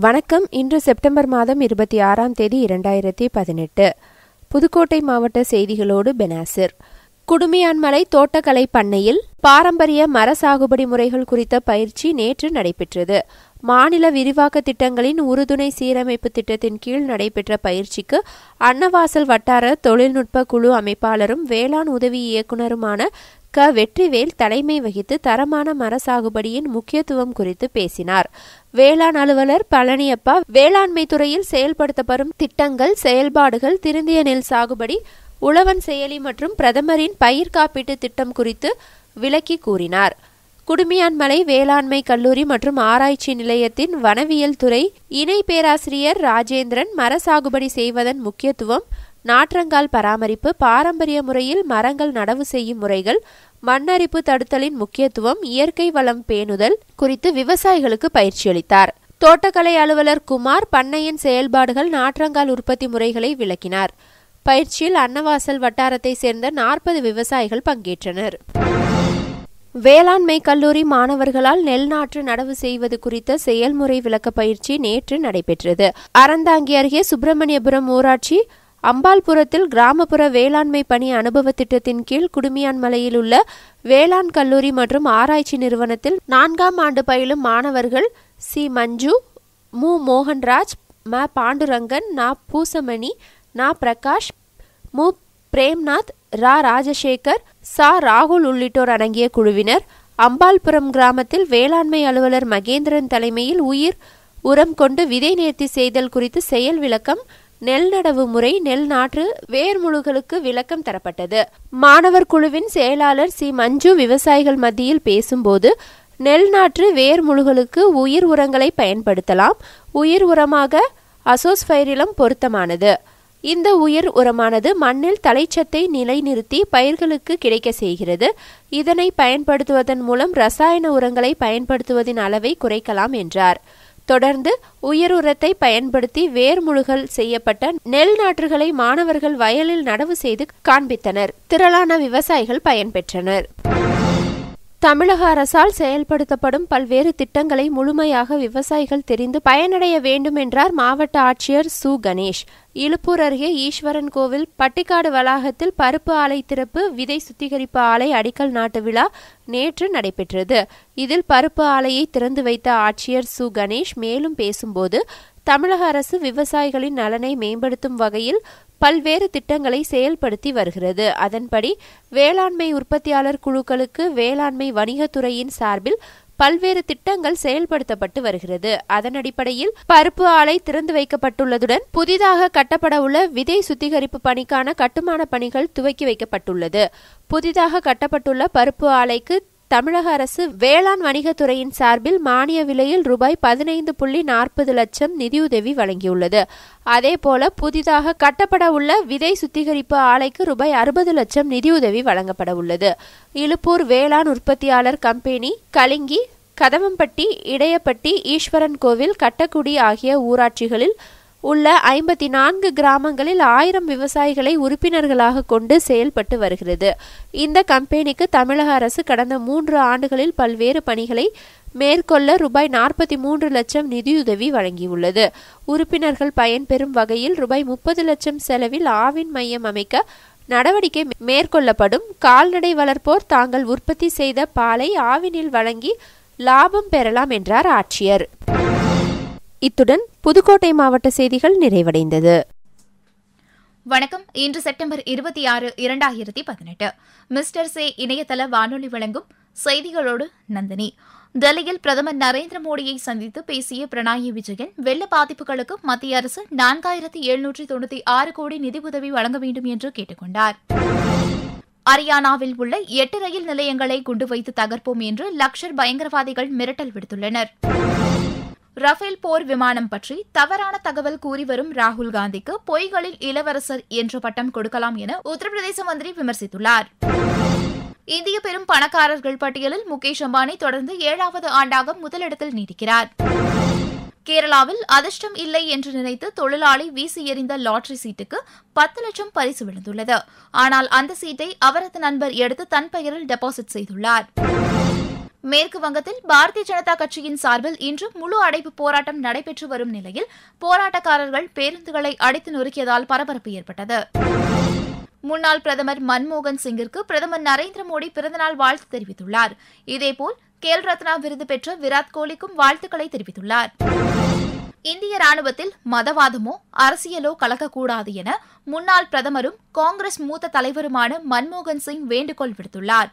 வணக்கம் இன்று செப்டம்பர் மாதம் இருபத்தி ஆறாம் தேதி இரண்டாயிரத்தி பதினெட்டு புதுக்கோட்டை மாவட்ட செய்திகளோடு பெனாசிர் குடுமியான்மலை தோட்டக்கலை பண்ணையில் பாரம்பரிய மர சாகுபடி முறைகள் குறித்த பயிற்சி நேற்று நடைபெற்றது மாநில விரிவாக்க திட்டங்களின் உறுதுணை சீரமைப்பு திட்டத்தின் கீழ் நடைபெற்ற பயிற்சிக்கு அன்னவாசல் வட்டார தொழில்நுட்ப குழு அமைப்பாளரும் வேளாண் உதவி இயக்குநருமான க வெற்றிவேல் தலைமை வகித்து தரமான மர சாகுபடியின் முக்கியத்துவம் குறித்து பேசினார் வேளாண் அலுவலர் பழனியப்பா வேளாண்மை துறையில் செயல்படுத்தப்படும் திட்டங்கள் செயல்பாடுகள் திருந்திய நெல் சாகுபடி உழவன் செயலி மற்றும் பிரதமரின் பயிர் காப்பீட்டு திட்டம் குறித்து விளக்கி கூறினார் குடுமியான்மலை வேளாண்மை கல்லூரி மற்றும் ஆராய்ச்சி நிலையத்தின் வனவியல் துறை இணை பேராசிரியர் ராஜேந்திரன் மர சாகுபடி செய்வதன் முக்கியத்துவம் நாற்றங்கால் பராமரிப்பு பாரம்பரிய முறையில் மரங்கள் நடவு செய்யும் முறைகள் மண்ணரிப்பு தடுத்தலின் முக்கியத்துவம் இயற்கை வளம் பேணுதல் குறித்து விவசாயிகளுக்கு பயிற்சியளித்தார் தோட்டக்கலை அலுவலர் குமார் பண்ணையின் செயல்பாடுகள் நாற்றங்கால் உற்பத்தி முறைகளை விளக்கினார் பயிற்சியில் அன்னவாசல் வட்டாரத்தை சேர்ந்த நாற்பது விவசாயிகள் பங்கேற்றனர் வேளாண்மை கல்லூரி மாணவர்களால் நெல் நாற்று நடவு செய்வது குறித்த செயல்முறை விளக்க பயிற்சி நேற்று நடைபெற்றது அறந்தாங்கி அருகே சுப்பிரமணியபுரம் ஊராட்சி அம்பாள்புரத்தில் கிராமப்புற வேளாண்மை பணி அனுபவ திட்டத்தின் கீழ் குடுமியான்மலையில் உள்ள வேளாண் கல்லூரி மற்றும் ஆராய்ச்சி நிறுவனத்தில் நான்காம் ஆண்டு பயிலும் மாணவர்கள் சி மஞ்சு மு மோகன்ராஜ் ம பாண்டுரங்கன் நா பூசமணி நா பிரகாஷ் மு பிரேம்நாத் ரா ராஜசேகர் சா ராகுல் உள்ளிட்டோர் அடங்கிய குழுவினர் அம்பாள்புரம் கிராமத்தில் வேளாண்மை அலுவலர் மகேந்திரன் தலைமையில் உயிர் உரம் கொண்டு விதை நேர்த்தி செய்தல் குறித்து செயல் விளக்கம் நெல் நடவு முறை நெல் நாற்று வேர்முழுகளுக்கு விளக்கம் தரப்பட்டது மாணவர் குழுவின் செயலாளர் சி மஞ்சு விவசாயிகள் மத்தியில் பேசும்போது நெல் நாற்று வேர்முழுகளுக்கு உயிர் உரங்களை பயன்படுத்தலாம் உயிர் உரமாக அசோஸ்பைரிலம் பொருத்தமானது இந்த உயிர் உரமானது மண்ணில் தலைச்சத்தை நிலைநிறுத்தி பயிர்களுக்கு கிடைக்க செய்கிறது இதனை பயன்படுத்துவதன் மூலம் ரசாயன உரங்களை பயன்படுத்துவதின் அளவை குறைக்கலாம் என்றார் தொடர்ந்து உயிர் உரத்தை பயன்படுத்தி வேர்முழுகல் செய்யப்பட்ட நெல் நாற்றுகளை மாணவர்கள் வயலில் நடவு செய்து காண்பித்தனர் திரளான விவசாயிகள் பயன்பெற்றனர் தமிழக அரசால் செயல்படுத்தப்படும் பல்வேறு திட்டங்களை முழுமையாக விவசாயிகள் தெரிந்து பயனடைய வேண்டும் என்றார் மாவட்ட ஆட்சியர் சு கணேஷ் இலுப்பூர் அருகே ஈஸ்வரன் கோவில் பட்டிக்காடு வளாகத்தில் பருப்பு ஆலை திறப்பு விதை சுத்திகரிப்பு ஆலை அடிக்கல் நாட்டு விழா நேற்று நடைபெற்றது இதில் பருப்பு ஆலையை திறந்து வைத்த ஆட்சியர் சு கணேஷ் மேலும் பேசும்போது தமிழக அரசு விவசாயிகளின் நலனை மேம்படுத்தும் வகையில் பல்வேறு திட்டங்களை செயல்படுத்தி வருகிறது அதன்படி வேளாண்மை உற்பத்தியாளர் குழுக்களுக்கு வேளாண்மை வணிகத்துறையின் சார்பில் பல்வேறு திட்டங்கள் செயல்படுத்தப்பட்டு வருகிறது அதன் அடிப்படையில் பருப்பு ஆலை திறந்து வைக்கப்பட்டுள்ளதுடன் புதிதாக கட்டப்பட உள்ள விதை சுத்திகரிப்பு பணிக்கான கட்டுமான பணிகள் துவக்கி வைக்கப்பட்டுள்ளது புதிதாக கட்டப்பட்டுள்ள பருப்பு ஆலைக்கு தமிழக அரசு வேளாண் வணிகத்துறையின் சார்பில் மானிய விலையில் ரூபாய் பதினைந்து புள்ளி நாற்பது லட்சம் நிதியுதவி வழங்கியுள்ளது அதேபோல புதிதாக கட்டப்பட உள்ள விதை சுத்திகரிப்பு ஆலைக்கு ரூபாய் அறுபது லட்சம் நிதியுதவி வழங்கப்பட உள்ளது இலுப்பூர் வேளாண் உற்பத்தியாளர் கம்பெனி கலிங்கி கதவம்பட்டி இடையப்பட்டி ஈஸ்வரன் கோவில் கட்டக்குடி ஆகிய ஊராட்சிகளில் உள்ள ஐம்பத்தி நான்கு கிராமங்களில் ஆயிரம் விவசாயிகளை உறுப்பினர்களாக கொண்டு செயல்பட்டு வருகிறது இந்த கம்பெனிக்கு தமிழக அரசு கடந்த மூன்று ஆண்டுகளில் பல்வேறு பணிகளை மேற்கொள்ள ரூபாய் நாற்பத்தி மூன்று லட்சம் நிதியுதவி வழங்கியுள்ளது உறுப்பினர்கள் பயன்பெறும் வகையில் ரூபாய் முப்பது லட்சம் செலவில் ஆவின் மையம் அமைக்க நடவடிக்கை மேற்கொள்ளப்படும் கால்நடை வளர்ப்போர் தாங்கள் உற்பத்தி செய்த பாலை ஆவினில் வழங்கி லாபம் பெறலாம் என்றார் ஆட்சியர் இத்துடன் புதுக்கோட்டை மாவட்ட செய்திகள் நிறைவடைந்தது வணக்கம் இன்று செப்டம்பர் இருபத்தி ஆறு இரண்டாயிரத்தி பதினெட்டு மிஸ்டர் சே இணையதள வானொலி வழங்கும் செய்திகளோடு நந்தினி டெல்லியில் பிரதமர் நரேந்திர மோடியை சந்தித்து பேசிய பிரணாயி விஜயன் வெள்ள பாதிப்புகளுக்கு மத்திய அரசு நான்காயிரத்தி எழுநூற்றி தொண்ணூத்தி ஆறு கோடி நிதி உதவி வழங்க வேண்டும் என்று கேட்டுக் கொண்டார் ஹரியானாவில் உள்ள எட்டு ரயில் நிலையங்களை குண்டு வைத்து தகர்ப்போம் என்று லக்ஷர் பயங்கரவாதிகள் மிரட்டல் விடுத்துள்ளனர் ரஃபேல் போர் விமானம் பற்றி தவறான தகவல் கூறி வரும் ராகுல் காந்திக்கு பொய்களில் இளவரசர் என்ற பட்டம் கொடுக்கலாம் என உத்தரப்பிரதேச மந்திரி விமர்சித்துள்ளார் இந்திய பெரும் பணக்காரர்கள் பட்டியலில் முகேஷ் அம்பானி தொடர்ந்து ஏழாவது ஆண்டாக முதலிடத்தில் நீடிக்கிறார் கேரளாவில் அதிர்ஷ்டம் இல்லை என்று நினைத்து தொழிலாளி வீசி எறிந்த லாட்டரி சீட்டுக்கு பத்து லட்சம் பரிசு விழுந்துள்ளது ஆனால் அந்த சீட்டை அவரது நண்பர் எடுத்து தன் பெயரில் டெபாசிட் செய்துள்ளார் மேற்கு வங்கத்தில் பாரதிய ஜனதா கட்சியின் சார்பில் இன்று முழு அடைப்பு போராட்டம் நடைபெற்று வரும் நிலையில் போராட்டக்காரர்கள் பேருந்துகளை அடித்து நொறுக்கியதால் பரபரப்பு ஏற்பட்டது முன்னாள் பிரதமர் மன்மோகன் சிங்கிற்கு பிரதமர் நரேந்திர மோடி பிறந்தநாள் வாழ்த்து தெரிவித்துள்ளார் இதேபோல் கேல் ரத்னா விருது பெற்ற விராட் கோலிக்கும் வாழ்த்துக்களை தெரிவித்துள்ளார் இந்திய ராணுவத்தில் மதவாதமோ அரசியலோ கலக்கக்கூடாது என முன்னாள் பிரதமரும் காங்கிரஸ் மூத்த தலைவருமான மன்மோகன் சிங் வேண்டுகோள் விடுத்துள்ளார்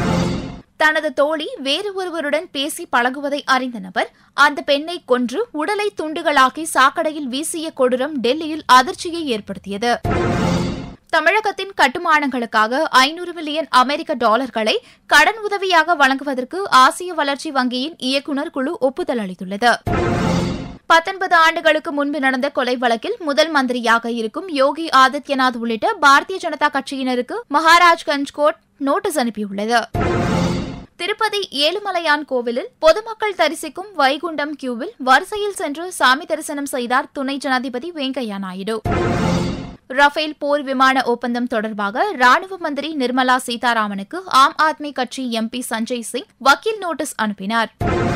தனது தோழி வேறு ஒருவருடன் பேசி பழகுவதை அறிந்த நபர் அந்த பெண்ணை கொன்று உடலை துண்டுகளாக்கி சாக்கடையில் வீசிய கொடூரம் டெல்லியில் அதிர்ச்சியை ஏற்படுத்தியது தமிழகத்தின் கட்டுமானங்களுக்காக ஐநூறு மில்லியன் அமெரிக்க டாலர்களை கடன் உதவியாக வழங்குவதற்கு ஆசிய வளர்ச்சி வங்கியின் இயக்குநர் குழு ஒப்புதல் அளித்துள்ளது பத்தொன்பது ஆண்டுகளுக்கு முன்பு நடந்த கொலை வழக்கில் முதல் மந்திரியாக இருக்கும் யோகி ஆதித்யநாத் உள்ளிட்ட பாரதிய ஜனதா கட்சியினருக்கு மகாராஜ்கஞ்ச் கோர்ட் நோட்டீஸ் அனுப்பியுள்ளது திருப்பதி ஏழுமலையான் கோவிலில் பொதுமக்கள் தரிசிக்கும் வைகுண்டம் கியூவில் வரிசையில் சென்று சாமி தரிசனம் செய்தார் துணை ஜனாதிபதி வெங்கையா நாயுடு ரஃபேல் போர் விமான ஒப்பந்தம் தொடர்பாக ராணுவ மந்திரி நிர்மலா சீதாராமனுக்கு ஆம் ஆத்மி கட்சி எம்பி சஞ்சய் சிங் வக்கீல் நோட்டீஸ் அனுப்பினார்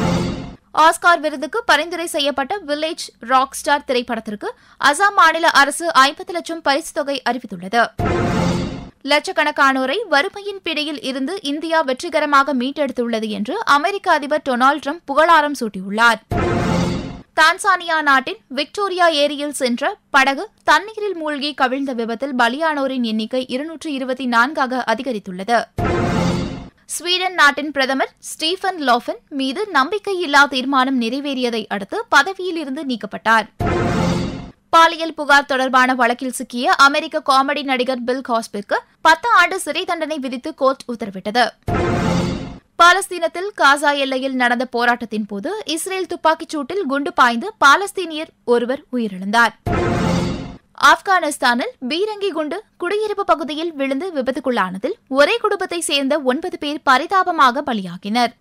ஆஸ்கார் விருதுக்கு பரிந்துரை செய்யப்பட்ட வில்லேஜ் ராக் ஸ்டார் திரைப்படத்திற்கு அசாம் மாநில அரசு ஐம்பது லட்சம் பரிசுத் தொகை அறிவித்துள்ளது லட்சக்கணக்கானோரை வறுமையின் பிடியில் இருந்து இந்தியா வெற்றிகரமாக மீட்டெடுத்துள்ளது என்று அமெரிக்க அதிபர் டொனால்டு ட்ரம்ப் புகழாரம் சூட்டியுள்ளார் தான்சானியா நாட்டின் விக்டோரியா ஏரியில் சென்ற படகு தண்ணீரில் மூழ்கி கவிழ்ந்த விபத்தில் பலியானோரின் எண்ணிக்கை இருநூற்று இருபத்தி நான்காக அதிகரித்துள்ளது ஸ்வீடன் நாட்டின் பிரதமர் ஸ்டீஃபன் லோஃபன் மீது நம்பிக்கையில்லா தீர்மானம் நிறைவேறியதை அடுத்து பதவியில் இருந்து நீக்கப்பட்டார் பாலியல் புகார் தொடர்பான வழக்கில் சிக்கிய அமெரிக்க காமெடி நடிகர் பில் காஸ்பிற்கு பத்து ஆண்டு சிறை தண்டனை விதித்து கோர்ட் உத்தரவிட்டது பாலஸ்தீனத்தில் காசா எல்லையில் நடந்த போராட்டத்தின் போது இஸ்ரேல் துப்பாக்கிச் சூட்டில் குண்டு பாய்ந்து பாலஸ்தீனியர் ஒருவர் உயிரிழந்தார் ஆப்கானிஸ்தானில் பீரங்கி குண்டு குடியிருப்பு பகுதியில் விழுந்து விபத்துக்குள்ளானதில் ஒரே குடும்பத்தைச் சேர்ந்த ஒன்பது பேர் பரிதாபமாக பலியாகினர்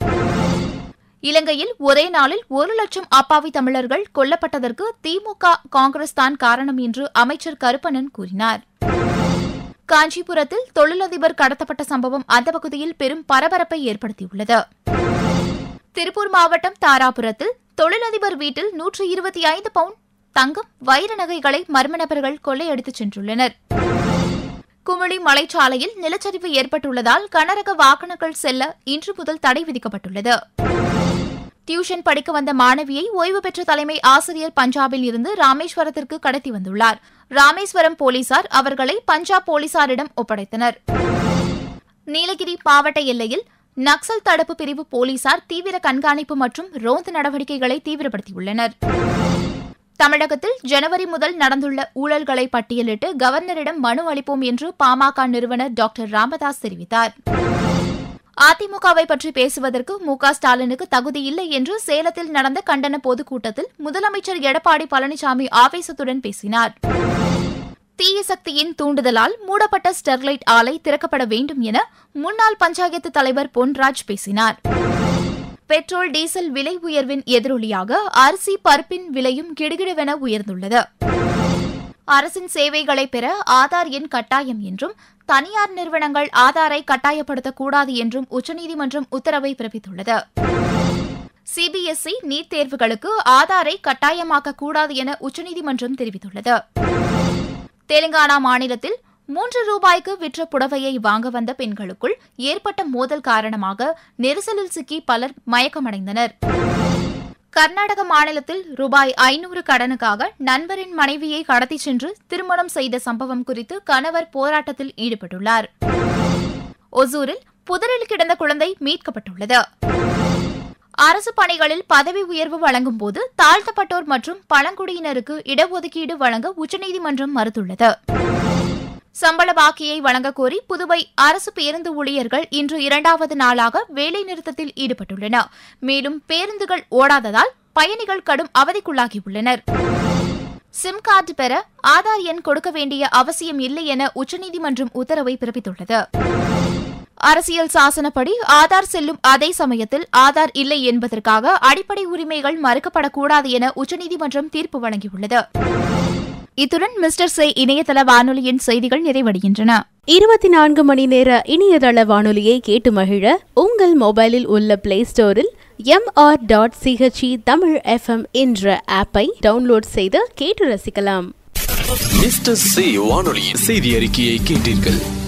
இலங்கையில் ஒரே நாளில் ஒரு லட்சம் அப்பாவி தமிழர்கள் கொல்லப்பட்டதற்கு திமுக காங்கிரஸ் தான் காரணம் என்று அமைச்சர் கருப்பணன் கூறினார் காஞ்சிபுரத்தில் தொழிலதிபர் கடத்தப்பட்ட சம்பவம் அந்த பகுதியில் பெரும் பரபரப்பை ஏற்படுத்தியுள்ளது திருப்பூர் மாவட்டம் தாராபுரத்தில் தொழிலதிபர் வீட்டில் நூற்று இருபத்தி ஐந்து பவுண்ட் தங்கம் வைர நகைகளை மர்ம நபர்கள் கொள்ளையடித்துச் சென்றுள்ளனர் குமிழி மலைச்சாலையில் நிலச்சரிவு ஏற்பட்டுள்ளதால் கனரக வாகனங்கள் செல்ல இன்று முதல் தடை விதிக்கப்பட்டுள்ளது டியூஷன் படிக்க வந்த மாணவியை ஓய்வு பெற்ற தலைமை ஆசிரியர் பஞ்சாபில் இருந்து ராமேஸ்வரத்திற்கு கடத்தி வந்துள்ளார் ராமேஸ்வரம் போலீசார் அவர்களை பஞ்சாப் போலீசாரிடம் ஒப்படைத்தனர் நீலகிரி மாவட்ட எல்லையில் நக்சல் தடுப்பு பிரிவு போலீசார் தீவிர கண்காணிப்பு மற்றும் ரோந்து நடவடிக்கைகளை தீவிரப்படுத்தியுள்ளனர் தமிழகத்தில் ஜனவரி முதல் நடந்துள்ள ஊழல்களை பட்டியலிட்டு கவர்னரிடம் மனு அளிப்போம் என்று பாமக நிறுவனர் டாக்டர் ராமதாஸ் தெரிவித்தார் அதிமுகவை பற்றி பேசுவதற்கு மு க ஸ்டாலினுக்கு தகுதியில்லை என்று சேலத்தில் நடந்த கண்டன பொதுக்கூட்டத்தில் முதலமைச்சர் எடப்பாடி பழனிசாமி ஆவேசத்துடன் பேசினார் தீய சக்தியின் தூண்டுதலால் மூடப்பட்ட ஸ்டெர்லைட் ஆலை திறக்கப்பட வேண்டும் என முன்னாள் பஞ்சாயத்து தலைவர் பொன்ராஜ் பேசினார் பெட்ரோல் டீசல் விலை உயர்வின் எதிரொலியாக அரிசி பருப்பின் விலையும் கிடுகிடுவென உயர்ந்துள்ளது அரசின் சேவைகளை பெற ஆதார் எண் கட்டாயம் என்றும் தனியார் நிறுவனங்கள் ஆதாரை கட்டாயப்படுத்தக்கூடாது என்றும் உச்சநீதிமன்றம் உத்தரவை பிறப்பித்துள்ளது சிபிஎஸ்இ நீட் தேர்வுகளுக்கு ஆதாரை கட்டாயமாக்கக் கூடாது என உச்சநீதிமன்றம் தெரிவித்துள்ளது தெலுங்கானா மாநிலத்தில் மூன்று ரூபாய்க்கு விற்ற புடவையை வாங்க வந்த பெண்களுக்குள் ஏற்பட்ட மோதல் காரணமாக நெரிசலில் சிக்கி பலர் மயக்கமடைந்தனர் கர்நாடக மாநிலத்தில் ரூபாய் ஐநூறு கடனுக்காக நண்பரின் மனைவியை கடத்திச் சென்று திருமணம் செய்த சம்பவம் குறித்து கணவர் போராட்டத்தில் ஈடுபட்டுள்ளார் ஒசூரில் புதரில் கிடந்த குழந்தை மீட்கப்பட்டுள்ளது அரசு பணிகளில் பதவி உயர்வு வழங்கும் போது தாழ்த்தப்பட்டோர் மற்றும் பழங்குடியினருக்கு இடஒதுக்கீடு வழங்க உச்சநீதிமன்றம் மறுத்துள்ளது சம்பள பாக்கியை வழங்கக் கோரி புதுவை அரசு பேருந்து ஊழியர்கள் இன்று இரண்டாவது நாளாக வேலைநிறுத்தத்தில் ஈடுபட்டுள்ளனர் மேலும் பேருந்துகள் ஓடாததால் பயணிகள் கடும் அவதிக்குள்ளாகியுள்ளனர் சிம் கார்டு பெற ஆதார் எண் கொடுக்க வேண்டிய அவசியம் இல்லை என உச்சநீதிமன்றம் உத்தரவை பிறப்பித்துள்ளது அரசியல் சாசனப்படி ஆதார் செல்லும் அதே சமயத்தில் ஆதார் இல்லை என்பதற்காக அடிப்படை உரிமைகள் மறுக்கப்படக்கூடாது என உச்சநீதிமன்றம் தீர்ப்பு வழங்கியுள்ளது இத்துடன் மிஸ்டர் சே இணையதள வானொலியின் செய்திகள் நிறைவடைகின்றன இருபத்தி நான்கு மணி நேர இணையதள வானொலியை கேட்டு மகிழ உங்கள் மொபைலில் உள்ள பிளே ஸ்டோரில் MR dot CHE Tamil FM என்ற ஆப்பை டவுன்லோட் செய்து கேட்டு ரசிக்கலாம் மிஸ்டர் சி வானொலியின் செய்தி அறிக்கையை கேட்டீர்கள்